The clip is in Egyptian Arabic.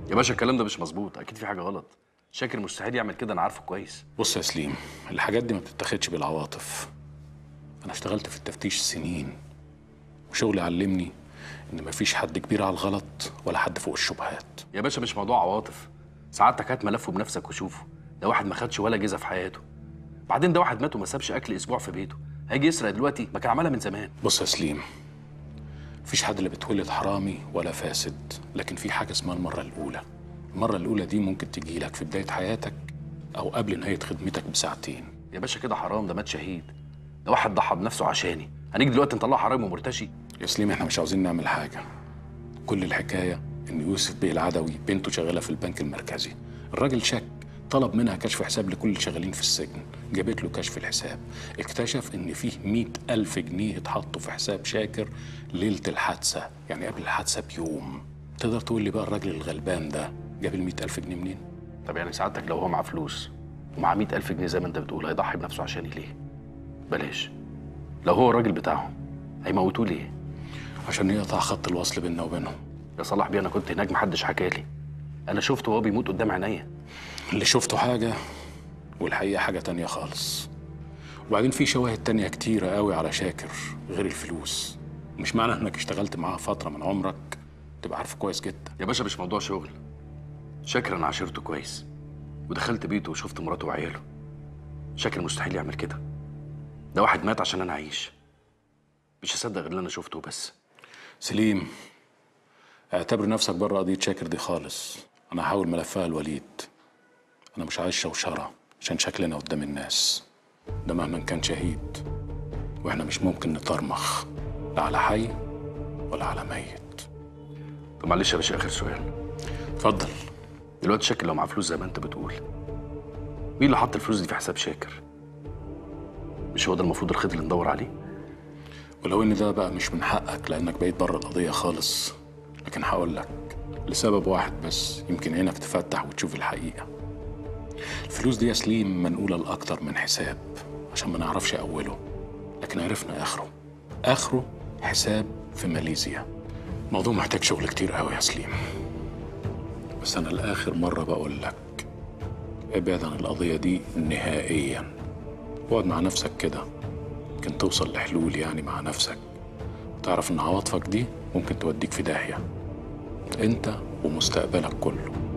يا باشا الكلام ده مش مظبوط اكيد في حاجه غلط شاكر مستحيل يعمل كده انا عارفه كويس بص يا سليم الحاجات دي ما بتتاخدش بالعواطف انا اشتغلت في التفتيش سنين وشغلي علمني ان مفيش حد كبير على الغلط ولا حد فوق الشبهات يا باشا مش موضوع عواطف سعادتك هات ملفه بنفسك وشوفه ده واحد ما خدش ولا جزء في حياته بعدين ده واحد مات وما سابش اكل اسبوع في بيته هيجي يسرق دلوقتي ما كان عملها من زمان بص يا سليم مفيش حد اللي بيتولد حرامي ولا فاسد لكن في حاجه اسمها المره الاولى المره الاولى دي ممكن تجي لك في بدايه حياتك او قبل نهايه خدمتك بساعتين يا باشا كده حرام ده مات شهيد ده واحد ضحى بنفسه عشاني هنيجي دلوقتي نطلعه حرامي ومرتشي يا سليم احنا مش عاوزين نعمل حاجه كل الحكايه ان يوسف بيه العدوي بنته شغاله في البنك المركزي الراجل شك طلب منها كشف حساب لكل اللي شغالين في السجن جابت له كشف الحساب اكتشف ان فيه مئة ألف جنيه اتحطوا في حساب شاكر ليلة الحادثة يعني قبل الحادثة بيوم تقدر تقول لي بقى الراجل الغلبان ده جاب المئة ألف جنيه منين؟ طب يعني سعادتك لو هو معاه فلوس ومعاه 100000 جنيه زي ما انت بتقول هيضحي بنفسه عشاني ليه؟ بلاش لو هو الراجل بتاعهم هيموتوه ليه؟ عشان يقطع خط الوصل بيننا وبينهم يا صلاح بيه انا كنت هناك محدش حكالي انا شفته وهو بيموت قدام عينيا اللي شفته حاجة والحقيقة حاجة تانية خالص وبعدين في شواهد تانية كتيرة قوي على شاكر غير الفلوس مش معنى انك اشتغلت معاه فترة من عمرك تبقى عارفه كويس جدا يا باشا مش موضوع شغل شاكر انا عاشرته كويس ودخلت بيته وشفت مراته وعياله شاكر مستحيل يعمل كده ده واحد مات عشان انا اعيش مش هصدق غير اللي انا شفته بس سليم اعتبر نفسك بره قضية شاكر دي خالص انا هحاول ملفها الوليد انا مش عايز شوشرة عشان شكلنا قدام الناس ده مهما كان شهيد واحنا مش ممكن نطرمخ لا على حي ولا على ميت طب معلش يا باشا اخر سؤال اتفضل دلوقتي شاكر لو معاه فلوس زي ما انت بتقول مين اللي حط الفلوس دي في حساب شاكر مش هو ده المفروض الخيط اللي ندور عليه ولو ان ده بقى مش من حقك لانك بقيت بره القضيه خالص لكن هقول لك لسبب واحد بس يمكن عينك تفتح وتشوف الحقيقه الفلوس دي يا سليم منقوله لاكتر من حساب عشان ما نعرفش اوله لكن عرفنا اخره اخره حساب في ماليزيا الموضوع محتاج شغل كتير قوي يا سليم بس انا لاخر مره بقول لك ابعد عن القضيه دي نهائيا واقعد مع نفسك كده يمكن توصل لحلول يعني مع نفسك تعرف ان عواطفك دي ممكن توديك في داهيه انت ومستقبلك كله